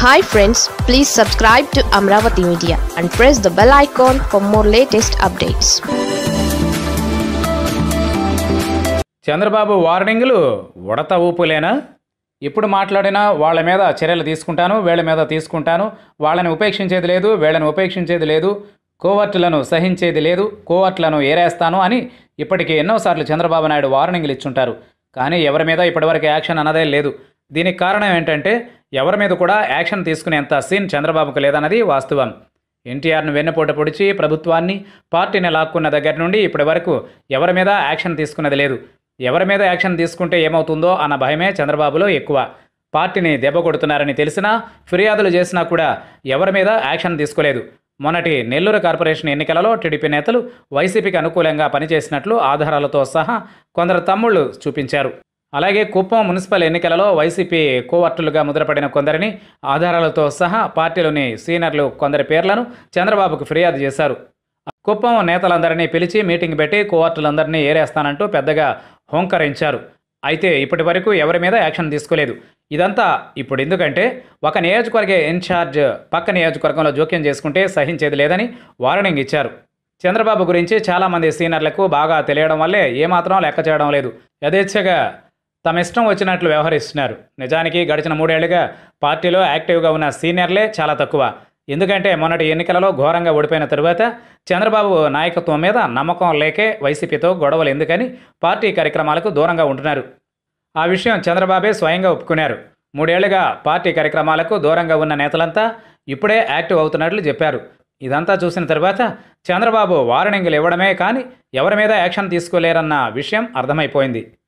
hi friends please subscribe to Amaravati media and press the bell icon for more latest updates Chandrababu వార్నింగ్లు ఉడత ఊపులేనా ఇప్పుడు మాట్లాడినా వాళ్ళ మీద చర్యలు తీసుకుంటాను వీళ్ళ మీద తీసుకుంటాను వాళ్ళని ఉపేక్షించేది లేదు వీళ్ళని ఉపేక్షించేది లేదు కోవర్టులను సహించేది లేదు కోవర్టులను ఏరేస్తాను అని ఇప్పటికే ఎన్నోసార్లు చంద్రబాబు నాయుడు వార్నింగ్లు ఇచ్చుంటారు కానీ ఎవరి మీద ఇప్పటివరకు యాక్షన్ అన్నదే లేదు దీనికి కారణం ఏంటంటే ఎవరి మీద కూడా యాక్షన్ తీసుకునేంత సీన్ చంద్రబాబుకు లేదన్నది వాస్తవం ఎన్టీఆర్ను వెన్నుపోట పొడిచి ప్రభుత్వాన్ని పార్టీని లాక్కున్న దగ్గర నుండి ఇప్పటి వరకు ఎవరి మీద యాక్షన్ తీసుకున్నది లేదు ఎవరి మీద యాక్షన్ తీసుకుంటే ఏమవుతుందో అన్న భయమే చంద్రబాబులో ఎక్కువ పార్టీని దెబ్బ కొడుతున్నారని తెలిసినా ఫిర్యాదులు చేసినా కూడా ఎవరి మీద యాక్షన్ తీసుకోలేదు మొన్నటి నెల్లూరు కార్పొరేషన్ ఎన్నికలలో టీడీపీ నేతలు వైసీపీకి అనుకూలంగా పనిచేసినట్లు ఆధారాలతో సహా కొందరు తమ్ముళ్ళు చూపించారు అలాగే కుప్పం మున్సిపల్ ఎన్నికలలో వైసీపీ కోవర్టులుగా ముద్రపడిన కొందరిని ఆధారాలతో సహా పార్టీలోని సీనియర్లు కొందరి పేర్లను చంద్రబాబుకు ఫిర్యాదు చేశారు కుప్పం నేతలందరినీ పిలిచి మీటింగ్ పెట్టి కోవర్టులందరినీ ఏరేస్తానంటూ పెద్దగా హోంకరించారు అయితే ఇప్పటి వరకు ఎవరి మీద యాక్షన్ తీసుకోలేదు ఇదంతా ఇప్పుడు ఎందుకంటే ఒక నియోజకవర్గ ఇన్ఛార్జ్ పక్క నియోజకవర్గంలో జోక్యం చేసుకుంటే సహించేది లేదని వార్నింగ్ ఇచ్చారు చంద్రబాబు గురించి చాలామంది సీనియర్లకు బాగా తెలియడం వల్లే ఏమాత్రం లెక్క చేయడం లేదు యథేచ్ఛగా తమ ఇష్టం వచ్చినట్లు వ్యవహరిస్తున్నారు నిజానికి గడిచిన మూడేళ్లుగా పార్టీలో యాక్టివ్గా ఉన్న సీనియర్లే చాలా తక్కువ ఎందుకంటే మొన్నటి ఎన్నికలలో ఘోరంగా ఓడిపోయిన తరువాత చంద్రబాబు నాయకత్వం మీద నమ్మకం లేకే వైసీపీతో గొడవలు ఎందుకని పార్టీ కార్యక్రమాలకు దూరంగా ఉంటున్నారు ఆ విషయం చంద్రబాబే స్వయంగా ఒప్పుకున్నారు మూడేళ్లుగా పార్టీ కార్యక్రమాలకు దూరంగా ఉన్న నేతలంతా ఇప్పుడే యాక్టివ్ అవుతున్నట్లు చెప్పారు ఇదంతా చూసిన తర్వాత చంద్రబాబు వార్నింగ్లు ఇవ్వడమే కానీ ఎవరి మీద యాక్షన్ తీసుకోలేరన్న విషయం అర్థమైపోయింది